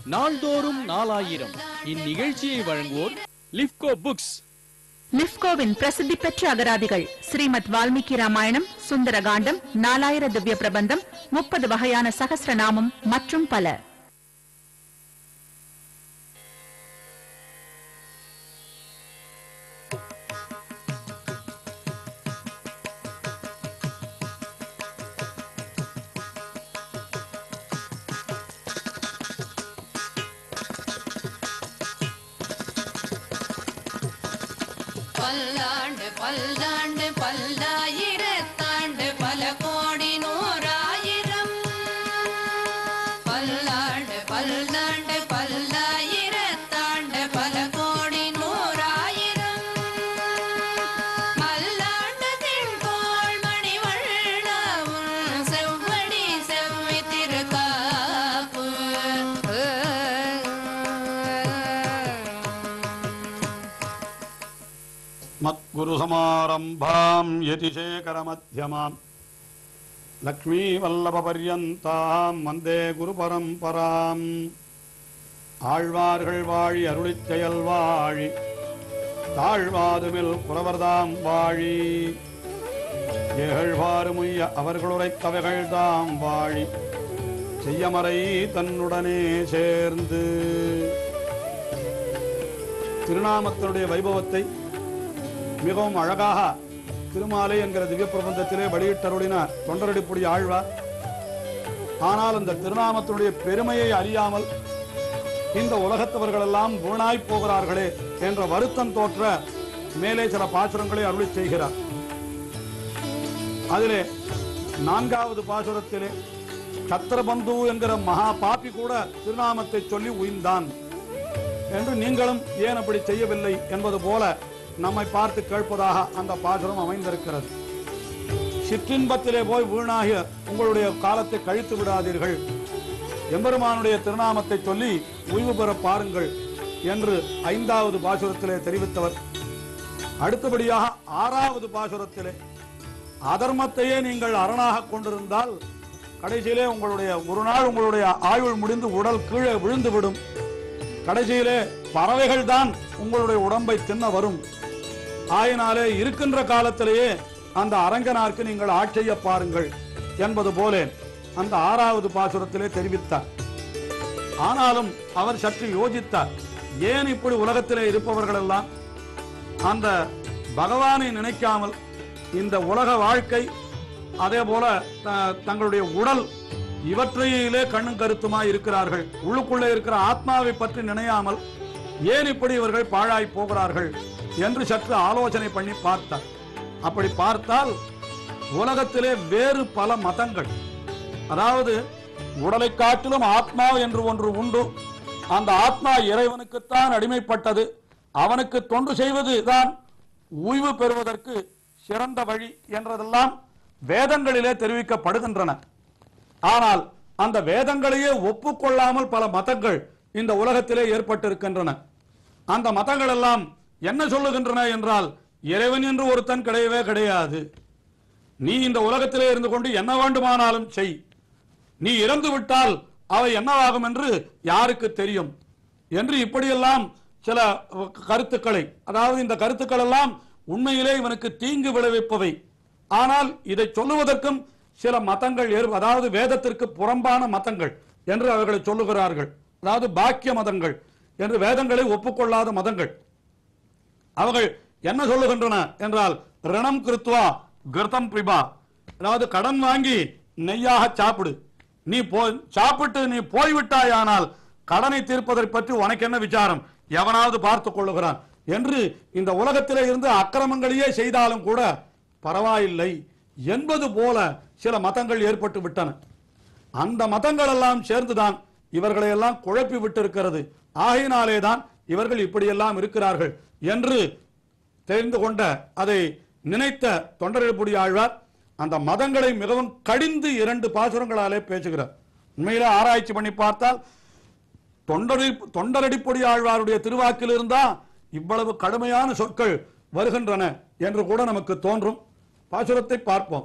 நாள்தோறும் நாலாயிரம் இந்நிகழ்ச்சியை வழங்குவோர் லிப்கோ புக்ஸ் லிப்கோவின் பிரசித்தி பெற்ற அகராதிகள் ஸ்ரீமத் வால்மீகி ராமாயணம் சுந்தரகாண்டம் நாலாயிர திவ்ய பிரபந்தம் முப்பது வகையான சகஸ்ரநாமம் மற்றும் பல பல்லாண்டு பல்லாண்டு பல்லாயிரத்தாண்டு பல கோடி நூறாயிரம் பல்லாண்டு பல்லாண்டு பல்லாயிரத்தாண்டு பல கோடி நூறாயிரம் மல்லாண்டு திண்கோள் மணிவண்ணாவும் செவ்வடி செவ்வி திருக்காப்பு मत्गुरुसमारम्भाम् यतिशेखरमध्यमाम् லக்ஷ்மீவல்லபபர்யந்தாம் வந்தே குரு பரம்பராம் ஆழ்வார்கள் வாழி அருளிச் செயல் வாழி தாழ்வாதுமில் புலவர்தாம் வாழி ஏகழ்வாறு முய்ய அவர்களுரைத்தவைகள் தாம் வாழி செய்யமறை தன்னுடனே சேர்ந்து திருநாமத்தினுடைய வைபவத்தை மிகவும் அழகாக திருமாலை என்கிற திவ்ய பிரபந்தத்திலே வெளியிட்டருளினார் தொண்டரடிப்புடி ஆழ்வார் ஆனால் அந்த திருநாமத்தினுடைய பெருமையை அறியாமல் இந்த உலகத்தவர்களெல்லாம் வீணாய் போகிறார்களே என்ற வருத்தம் தோற்ற மேலே சில பாசுரங்களை அருளி செய்கிறார் அதிலே நான்காவது பாசுரத்திலே சத்திரபந்து என்கிற மகா பாப்பி கூட திருநாமத்தை சொல்லி உயிர்ந்தான் என்று நீங்களும் ஏன் அப்படி செய்யவில்லை என்பது போல நம்மை பார்த்து கேட்பதாக அந்த பாசுரம் அமைந்திருக்கிறது சிற்றின்பத்திலே போய் வீணாகிய உங்களுடைய காலத்தை கழித்து விடாதீர்கள் எம்பெருமானுடைய திருநாமத்தை சொல்லி ஓய்வு பெற பாருங்கள் என்று ஐந்தாவது பாசுரத்திலே தெரிவித்தவர் அடுத்தபடியாக ஆறாவது பாசுரத்திலே அதர்மத்தையே நீங்கள் அரணாக கொண்டிருந்தால் கடைசியிலே உங்களுடைய ஒரு நாள் உங்களுடைய ஆயுள் முடிந்து உடல் கீழே விழுந்து விடும் கடைசியிலே பறவைகள் தான் உங்களுடைய உடம்பை தின்ன வரும் ஆயினாலே இருக்கின்ற காலத்திலேயே அந்த அரங்கனாருக்கு நீங்கள் ஆட்செய்ய பாருங்கள் என்பது போல அந்த ஆறாவது பாசுரத்திலே தெரிவித்தார் ஆனாலும் அவர் சற்று யோசித்தார் ஏன் இப்படி உலகத்திலே இருப்பவர்கள் எல்லாம் அந்த பகவானை நினைக்காமல் இந்த உலக வாழ்க்கை அதே போல த- தங்களுடைய உடல் இவற்றையிலே கண்ணும் கருத்துமாய் இருக்கிறார்கள் உள்ளுக்குள்ளே இருக்கிற ஆத்மாவை பற்றி நினையாமல் ஏன் இப்படி இவர்கள் பாழாய் போகிறார்கள் என்று சற்று ஆலோசனை பண்ணி பார்த்தார் அப்படி பார்த்தால் உலகத்திலே வேறு பல மதங்கள் அதாவது உடலை காட்டிலும் ஆத்மா என்று ஒன்று உண்டு அந்த ஆத்மா இறைவனுக்குத்தான் அடிமைப்பட்டது அவனுக்கு தொண்டு செய்வது தான் ஓய்வு பெறுவதற்கு சிறந்த வழி என்றதெல்லாம் வேதங்களிலே தெரிவிக்கப்படுகின்றன ஆனால் அந்த வேதங்களையே ஒப்புக்கொள்ளாமல் பல மதங்கள் இந்த உலகத்திலே ஏற்பட்டிருக்கின்றன அந்த மதங்கள் எல்லாம் என்ன சொல்லுகின்றன என்றால் இறைவன் என்று ஒருத்தன் கிடையவே கிடையாது நீ இந்த உலகத்திலே இருந்து கொண்டு என்ன வேண்டுமானாலும் செய் நீ இறந்து விட்டால் அவை என்னவாகும் என்று யாருக்கு தெரியும் என்று இப்படியெல்லாம் சில கருத்துக்களை அதாவது இந்த கருத்துக்கள் எல்லாம் உண்மையிலே இவனுக்கு தீங்கு விளைவிப்பவை ஆனால் இதை சொல்லுவதற்கும் சில மதங்கள் ஏற்ப அதாவது வேதத்திற்கு புறம்பான மதங்கள் என்று அவர்களை சொல்லுகிறார்கள் அதாவது பாக்கிய மதங்கள் என்று வேதங்களை ஒப்புக்கொள்ளாத மதங்கள் அவர்கள் என்ன சொல்லுகின்றன என்றால் ரிணம் கிருத்வா கிருத்தம் பிபா அதாவது கடன் வாங்கி நெய்யாக சாப்பிடு நீ போ சாப்பிட்டு நீ போய்விட்டாயானால் கடனை தீர்ப்பதை பற்றி உனக்கு என்ன விசாரம் எவனாவது பார்த்துக் கொள்ளுகிறான் என்று இந்த உலகத்திலே இருந்து அக்கிரமங்களையே செய்தாலும் கூட பரவாயில்லை என்பது போல சில மதங்கள் ஏற்பட்டு விட்டன அந்த மதங்கள் எல்லாம் சேர்ந்துதான் இவர்களை எல்லாம் குழப்பி விட்டிருக்கிறது ஆகையினாலே தான் இவர்கள் இப்படியெல்லாம் இருக்கிறார்கள் என்று தெரிந்து கொண்ட அதை நினைத்த தொண்டரடிப்புடி ஆழ்வார் அந்த மதங்களை மிகவும் கடிந்து இரண்டு பாசுரங்களாலே பேசுகிறார் உண்மையிலே ஆராய்ச்சி பண்ணி பார்த்தால் தொண்டரி தொண்டரடிப்பொடி ஆழ்வாருடைய திருவாக்கில் இருந்தா இவ்வளவு கடுமையான சொற்கள் வருகின்றன என்று கூட நமக்கு தோன்றும் பாசுரத்தை பார்ப்போம்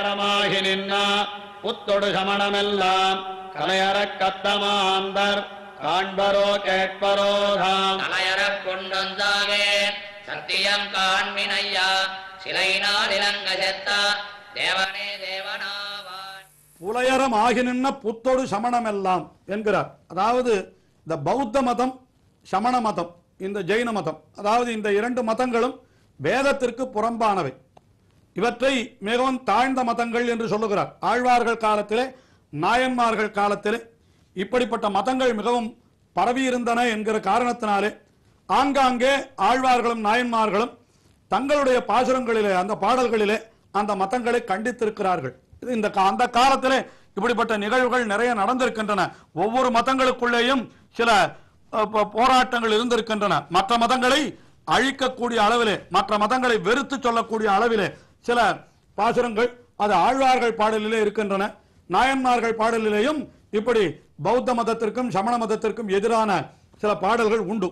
புலையரமாகி நின்னா புத்தொடு சமணமெல்லாம் கலையறக் கத்தமாந்தர் காண்பரோ கேட்பரோ தாம் தலையறக் கொண்டொந்தாகே சத்தியம் காண்மினையா சிலையினால் இலங்க செத்தா தேவனே தேவனாவான் புலையரம் ஆகி நின்ன புத்தொடு சமணம் எல்லாம் என்கிறார் அதாவது இந்த பௌத்த மதம் சமண மதம் இந்த ஜெயின மதம் அதாவது இந்த இரண்டு மதங்களும் வேதத்திற்கு புறம்பானவை இவற்றை மிகவும் தாழ்ந்த மதங்கள் என்று சொல்லுகிறார் ஆழ்வார்கள் காலத்திலே நாயன்மார்கள் காலத்திலே இப்படிப்பட்ட மதங்கள் மிகவும் பரவியிருந்தன என்கிற காரணத்தினாலே ஆங்காங்கே ஆழ்வார்களும் நாயன்மார்களும் தங்களுடைய பாசுரங்களிலே அந்த பாடல்களிலே அந்த மதங்களை கண்டித்திருக்கிறார்கள் இது இந்த கா- அந்த காலத்திலே இப்படிப்பட்ட நிகழ்வுகள் நிறைய நடந்திருக்கின்றன ஒவ்வொரு மதங்களுக்குள்ளேயும் சில அஹ், போ- போராட்டங்கள் இருந்திருக்கின்றன மற்ற மதங்களை அழிக்கக்கூடிய அளவிலே மற்ற மதங்களை வெறுத்து சொல்லக்கூடிய அளவிலே சில பாசுரங்கள் அது ஆழ்வார்கள் பாடலிலே இருக்கின்றன நாயன்மார்கள் பாடலிலேயும் இப்படி பௌத்த மதத்திற்கும் சமண மதத்திற்கும் எதிரான சில பாடல்கள் உண்டு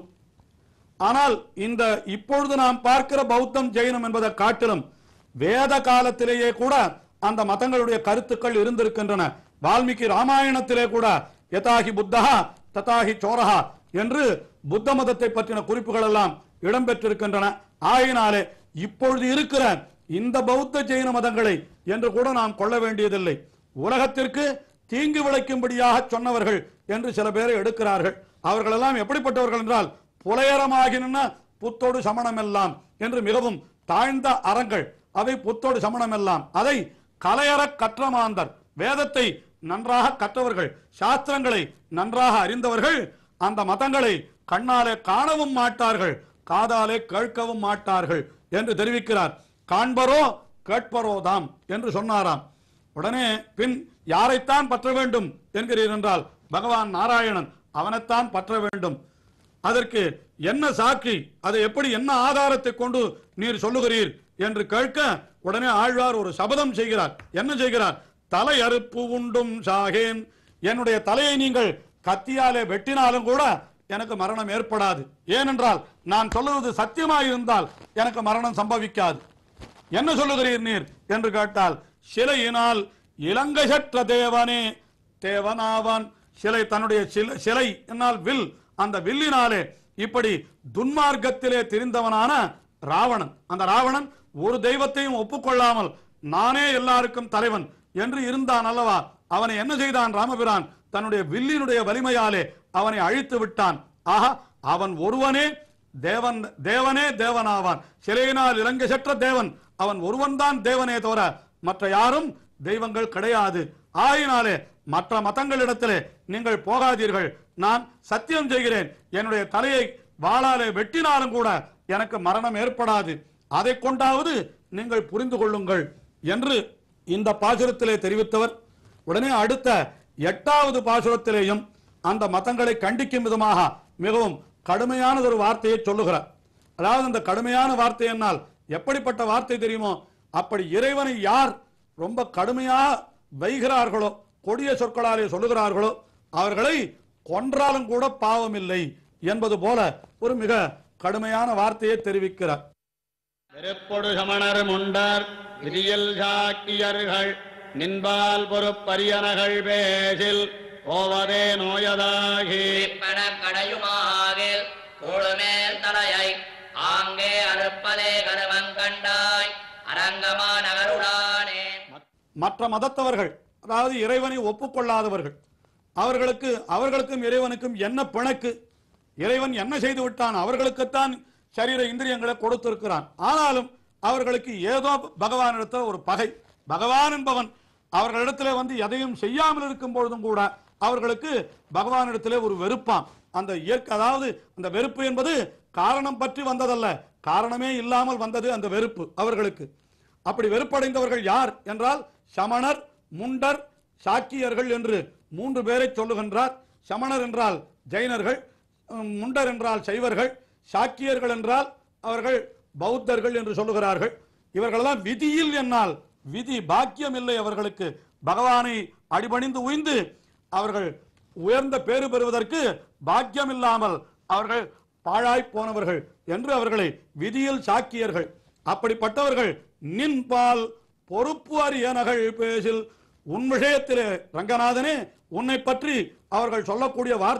ஆனால் இந்த இப்பொழுது நாம் பார்க்கிற பௌத்தம் ஜெயினம் என்பதை காட்டிலும் வேத காலத்திலேயே கூட அந்த மதங்களுடைய கருத்துக்கள் இருந்திருக்கின்றன வால்மீகி ராமாயணத்திலே கூட யதாகி புத்தஹா ததாகி சோரஹா என்று புத்த மதத்தை பற்றின குறிப்புகள் எல்லாம் இடம்பெற்றிருக்கின்றன ஆயினாலே இப்பொழுது இருக்கிற இந்த பௌத்த ஜெயின மதங்களை என்று கூட நாம் கொள்ள வேண்டியதில்லை உலகத்திற்கு தீங்கு விளைக்கும்படியாக சொன்னவர்கள் என்று சில பேரை எடுக்கிறார்கள் அவர்களெல்லாம் எப்படிப்பட்டவர்கள் என்றால் புலையரமாகின புத்தோடு சமணம் எல்லாம் என்று மிகவும் தாழ்ந்த அறங்கள் அவை புத்தோடு சமணம் எல்லாம் அதை கலையற கற்ற மாந்தர் வேதத்தை நன்றாக கற்றவர்கள் சாஸ்திரங்களை நன்றாக அறிந்தவர்கள் அந்த மதங்களை கண்ணாலே காணவும் மாட்டார்கள் காதாலே கேட்கவும் மாட்டார்கள் என்று தெரிவிக்கிறார் காண்பரோ கேட்பரோதாம் என்று சொன்னாராம் உடனே பின் யாரைத்தான் பற்ற வேண்டும் என்கிறீர் என்றால் பகவான் நாராயணன் அவனைத்தான் பற்ற வேண்டும் அதற்கு என்ன சாட்சி அதை எப்படி என்ன ஆதாரத்தை கொண்டு நீர் சொல்லுகிறீர் என்று கேட்க உடனே ஆழ்வார் ஒரு சபதம் செய்கிறார் என்ன செய்கிறார் தலை அறுப்பு உண்டும் சாகேன் என்னுடைய தலையை நீங்கள் கத்தியாலே வெட்டினாலும் கூட எனக்கு மரணம் ஏற்படாது ஏனென்றால் நான் சொல்லுவது சத்தியமாயிருந்தால் எனக்கு மரணம் சம்பவிக்காது என்ன சொல்லுகிறீர் நீர் என்று கேட்டால் சிலையினால் இலங்கை சற்ற தேவனே தேவனாவான் சிலை தன்னுடைய சில- சிலை என்னால் வில் அந்த வில்லினாலே இப்படி துன்மார்க்கத்திலே திரிந்தவனான ராவணன் அந்த ராவணன் ஒரு தெய்வத்தையும் ஒப்புக்கொள்ளாமல் நானே எல்லாருக்கும் தலைவன் என்று இருந்தான் அல்லவா அவனை என்ன செய்தான் ராமபிரான் தன்னுடைய வில்லினுடைய வலிமையாலே அவனை அழித்து விட்டான் ஆஹா அவன் ஒருவனே தேவன் தேவனே தேவனாவான் சிலையினால் இலங்கை சற்ற தேவன் அவன் ஒருவன்தான் தேவனே தவிர மற்ற யாரும் தெய்வங்கள் கிடையாது ஆயினாலே மற்ற மதங்களிடத்திலே நீங்கள் போகாதீர்கள் நான் சத்தியம் செய்கிறேன் என்னுடைய தலையை வாளாலே வெட்டினாலும் கூட எனக்கு மரணம் ஏற்படாது அதை கொண்டாவது நீங்கள் புரிந்து கொள்ளுங்கள் என்று இந்த பாசுரத்திலே தெரிவித்தவர் உடனே அடுத்த எட்டாவது பாசுரத்திலேயும் அந்த மதங்களை கண்டிக்கும் விதமாக மிகவும் கடுமையானதொரு வார்த்தையை சொல்லுகிறார் அதாவது அந்த கடுமையான வார்த்தை என்னால் எப்படிப்பட்ட வார்த்தை தெரியுமோ அப்படி இறைவனை யார் ரொம்ப கடுமையா வைகிறார்களோ கொடிய சொற்களாலே சொல்லுகிறார்களோ அவர்களை கொன்றாலும் கூட பாவமில்லை என்பது போல ஒரு மிக கடுமையான வார்த்தையை தெரிவிக்கிறார் வெறுப்பொடு சமணர் முண்டர் விதியில் சாக்கியர்கள் நின்பால் பொறுப்பரியனகள் பேசில் போவதே நோயதாகி குறிப்பன கடையுமாகில் கூடுமேல் தலையை ஆங்கே அறுப்பதே கருவங்கண்டாய் அரங்கமா நகருளானே மற்ற மதத்தவர்கள் அதாவது இறைவனை ஒப்புக்கொள்ளாதவர்கள் அவர்களுக்கு அவர்களுக்கும் இறைவனுக்கும் என்ன பிணக்கு இறைவன் என்ன செய்து விட்டான் அவர்களுக்குத்தான் சரீர இந்திரியங்களை கொடுத்திருக்கிறான் ஆனாலும் அவர்களுக்கு ஏதோ பகவானிடத்தில் ஒரு பகை பகவான் என்பவன் அவர்களிடத்திலே வந்து எதையும் செய்யாமல் இருக்கும் பொழுதும் கூட அவர்களுக்கு பகவானிடத்திலே ஒரு வெறுப்பாம் அந்த இயற்கை அதாவது அந்த வெறுப்பு என்பது காரணம் பற்றி வந்ததல்ல காரணமே இல்லாமல் வந்தது அந்த வெறுப்பு அவர்களுக்கு அப்படி வெறுப்படைந்தவர்கள் யார் என்றால் சமணர் முண்டர் சாக்கியர்கள் என்று மூன்று பேரை சொல்லுகின்றார் சமணர் என்றால் ஜெயினர்கள் உம், முண்டர் என்றால் சைவர்கள் சாக்கியர்கள் என்றால் அவர்கள் பௌத்தர்கள் என்று சொல்லுகிறார்கள் இவர்களெல்லாம் விதியில் என்னால் விதி பாக்கியம் இல்லை அவர்களுக்கு பகவானை அடிபணிந்து உய்ந்து அவர்கள் உயர்ந்த பேறு பெறுவதற்கு பாக்கியம் இல்லாமல் அவர்கள் பாழாய் போனவர்கள் என்று அவர்களை விதியில் சாக்கியர்கள் அப்படிப்பட்டவர்கள் நின்பால் பொறுப்பு அரியனகள் பேசில் உன் விஷயத்திலே ரங்கநாதனே உன்னை பற்றி அவர்கள் சொல்லக்கூடிய வார்த்தை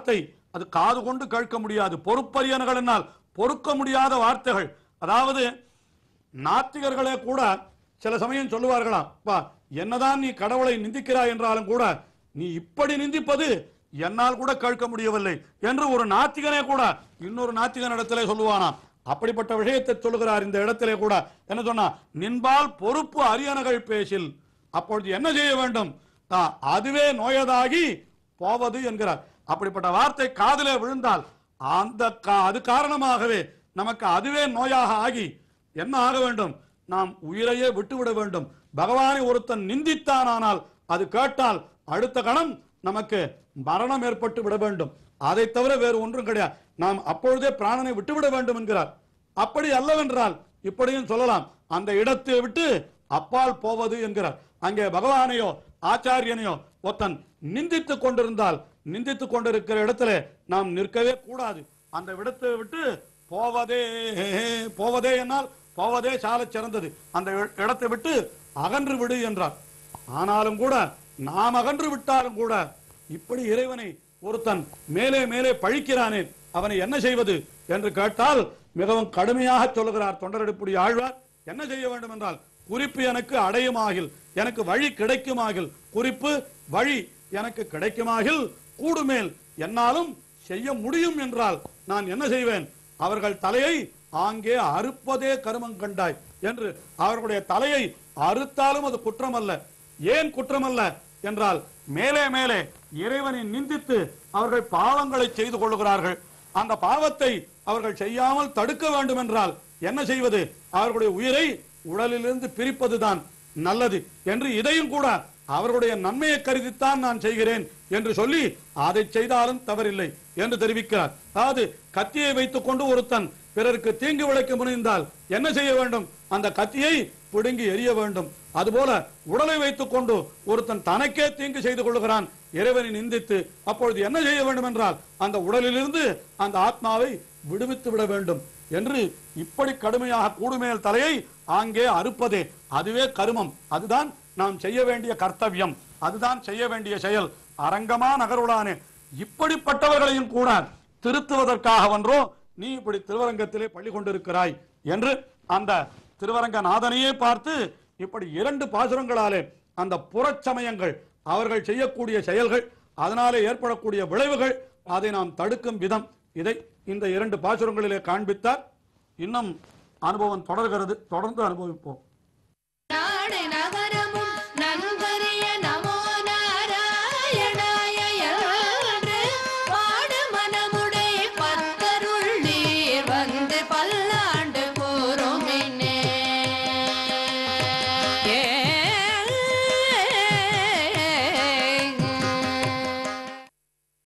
அது காது கொண்டு கேட்க முடியாது பொறுப்பரியன்கள் என்னால் பொறுக்க முடியாத வார்த்தைகள் அதாவது நாத்திகர்களே கூட சில சமயம் சொல்லுவார்களாம் பா என்னதான் நீ கடவுளை நிந்திக்கிறாய் என்றாலும் கூட நீ இப்படி நிந்திப்பது என்னால் கூட கேட்க முடியவில்லை என்று ஒரு நாத்திகனே கூட இன்னொரு நாத்திகன் இடத்திலே சொல்லுவானாம் அப்படிப்பட்ட விஷயத்தை சொல்லுகிறார் இந்த இடத்திலே கூட என்ன சொன்னா நின்பால் பொறுப்பு அரியணைகள் பேசில் அப்பொழுது என்ன செய்ய வேண்டும் ஆ, அதுவே நோயதாகி போவது என்கிறார் அப்படிப்பட்ட வார்த்தை காதிலே விழுந்தால் அந்த கா- அது காரணமாகவே நமக்கு அதுவே நோயாக ஆகி என்ன ஆக வேண்டும் நாம் உயிரையே விட்டுவிட வேண்டும் பகவானை ஒருத்தன் நிந்தித்தானால் அது கேட்டால் அடுத்த கணம் நமக்கு மரணம் ஏற்பட்டு விட வேண்டும் அதை தவிர வேறு ஒன்றும் கிடையாது நாம் அப்பொழுதே பிராணனை விட்டுவிட வேண்டும் என்கிறார் அப்படி அல்லவென்றால் இப்படியும் சொல்லலாம் அந்த இடத்தை விட்டு அப்பால் போவது என்கிறார் அங்கே பகவானையோ ஆச்சாரியனையோ ஒருத்தன் நிந்தித்துக் கொண்டிருந்தால் நிந்தித்துக் கொண்டிருக்கிற இடத்துல நாம் நிற்கவே கூடாது அந்த இடத்தை விட்டு போவதே போவதே என்னால் போவதே சால சிறந்தது அந்த இ- இடத்தை விட்டு அகன்று விடு என்றார் ஆனாலும் கூட நாம் அகன்று விட்டாலும் கூட இப்படி இறைவனை ஒருத்தன் மேலே மேலே பழிக்கிறானே அவனை என்ன செய்வது என்று கேட்டால் மிகவும் கடுமையாக சொல்லுகிறார் தொண்டரெடுப்புடைய ஆழ்வார் என்ன செய்ய வேண்டும் என்றால் குறிப்பு எனக்கு அடையுமாகில் எனக்கு வழி கிடைக்குமாகில் குறிப்பு வழி எனக்கு கிடைக்குமாகில் கூடுமேல் என்னாலும் செய்ய முடியும் என்றால் நான் என்ன செய்வேன் அவர்கள் தலையை ஆங்கே அறுப்பதே கருமம் கண்டாய் என்று அவர்களுடைய தலையை அறுத்தாலும் அது குற்றமல்ல ஏன் குற்றமல்ல என்றால் மேலே மேலே இறைவனை நிந்தித்து அவர்கள் பாவங்களை செய்து கொள்ளுகிறார்கள் அந்த பாவத்தை அவர்கள் செய்யாமல் தடுக்க வேண்டும் என்றால் என்ன செய்வது அவர்களுடைய உயிரை உடலிலிருந்து பிரிப்பதுதான் நல்லது என்று இதையும் கூட அவர்களுடைய நன்மையை கருதித்தான் நான் செய்கிறேன் என்று சொல்லி அதை செய்தாலும் தவறில்லை என்று தெரிவிக்கிறார் அதாவது கத்தியை வைத்துக் கொண்டு ஒருத்தன் பிறருக்கு தீங்கு விளைக்க முனைந்தால் என்ன செய்ய வேண்டும் அந்த கத்தியை பிடுங்கி எறிய வேண்டும் அதுபோல உடலை வைத்துக் கொண்டு ஒருத்தன் தனக்கே தீங்கு செய்து கொள்ளுகிறான் இறைவனை நிந்தித்து அப்பொழுது என்ன செய்ய வேண்டும் என்றால் அந்த உடலிலிருந்து அந்த ஆத்மாவை விடுவித்து விட வேண்டும் என்று இப்படி கடுமையாக கூடுமேல் தலையை ஆங்கே அறுப்பதே அதுவே கருமம் அதுதான் நாம் செய்ய வேண்டிய கர்த்தவியம் அதுதான் செய்ய வேண்டிய செயல் அரங்கமா நகருளானே இப்படிப்பட்டவர்களையும் கூட திருத்துவதற்காக ஒன்றோ நீ இப்படி திருவரங்கத்திலே பள்ளி கொண்டிருக்கிறாய் என்று அந்த திருவரங்க நாதனையே பார்த்து இப்படி இரண்டு பாசுரங்களாலே அந்த புறச்சமயங்கள் அவர்கள் செய்யக்கூடிய செயல்கள் அதனாலே ஏற்படக்கூடிய விளைவுகள் அதை நாம் தடுக்கும் விதம் இதை இந்த இரண்டு பாசுரங்களிலே காண்பித்தார் இன்னும் அனுபவம் தொடர்கிறது தொடர்ந்து அனுபவிப்போம்